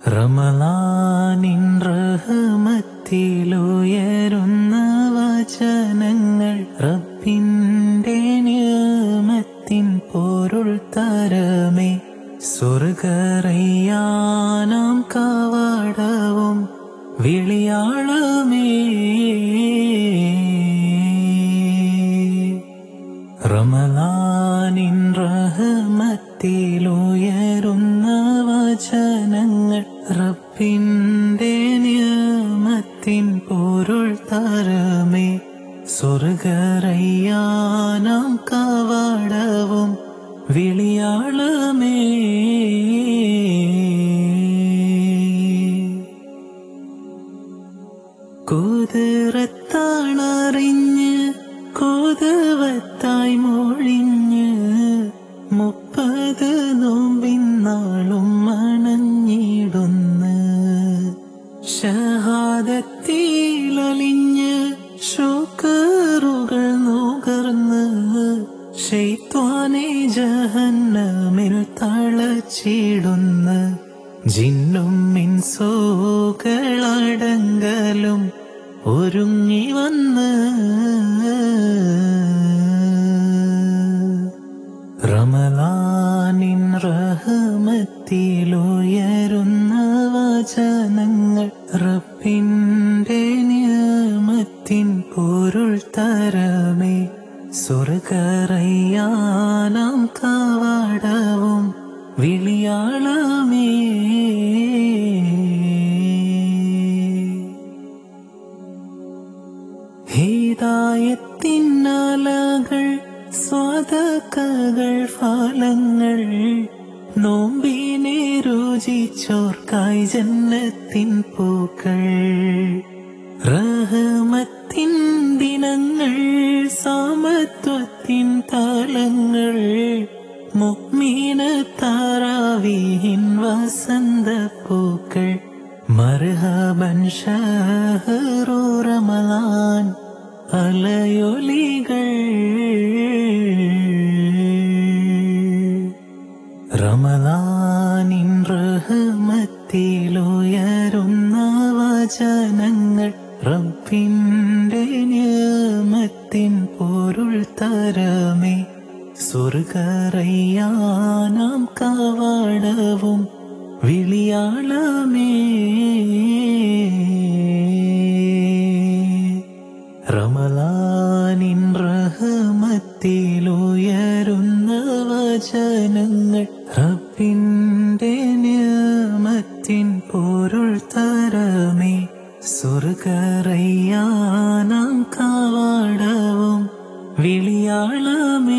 റമലാനിൻ റഹമത്തിലുയരുന്ന വചനങ്ങൾ റബ്ബിന്റെ നിയമത്തിൻ പൊരുൾ തരമേ സ്വർഗറയ്യാനാം കവാടവും വിളിയാളമേ റമലാനിൻ റഹമത്തിലുയരുന്ന വചനങ്ങൾ റബ്ബിന്റെ നിയമത്തിൻ പൊരുൾ തരമേ സ്വർഗറയ്യാനാം കവാടവും വിളിയാളമേ കുതിരത്താണറിഞ്ഞ് കോതവത്തായി മൊഴിഞ്ഞ് മുപ്പത് നോമ്പിന്നാളും മണഞ്ഞിടുന്ന് ഷഹാദത്തിലലിഞ്ഞ് ഷോക്കറുകൾ നുകർന്ന് ഷെയ്ത്വാനെ ജഹന്നമിൽ തളച്ചിടുന്ന് ജിന്നും മിൻസോകളടങ്കലും ഒരുങ്ങി വന്ന് റമലാനിൻ റഹമത്തിലുയരുന്ന വചനങ്ങൾ റബ്ബിന്റെ നിയമത്തിൻ പൊരുൾ തരമേ സ്വർഗറയ്യാനാം കവാടവും വിളിയാളമേ ഹീതായത്തിന്നലകൾ സ്വതക്കകൾ ഫലങ്ങൾ നോമ്പിനെ രുചിച്ചോർക്കായി ജന്നത്തിൻ പൂക്കൾ റഹമത്തിൻ ദിനങ്ങൾ സാമത്വത്തിൻ താളങ്ങൾ മുക്മീന താറാവീൻ വസന്ത പൂക്കൾ മർഹബൻ ഷഹറു റമലാൻ അലയൊലികൾ റമലാനിൻ റഹമത്തിലുയരുന്ന വചനങ്ങൾ റബ്ബിന്റെ നിയമത്തിൻ പൊരുൾ തരമേ സ്വർഗറയ്യാനാം കവാടവും വിളിയാളമേ റമലാനിൻ റഹമത്തിലുയരുന്ന വചനങ്ങൾ റബ്ബിന്റെ നിയമത്തിൻ പൊരുൾ തരമേ സ്വർഗറയ്യാനാം കവാടവും വിളിയാളമേ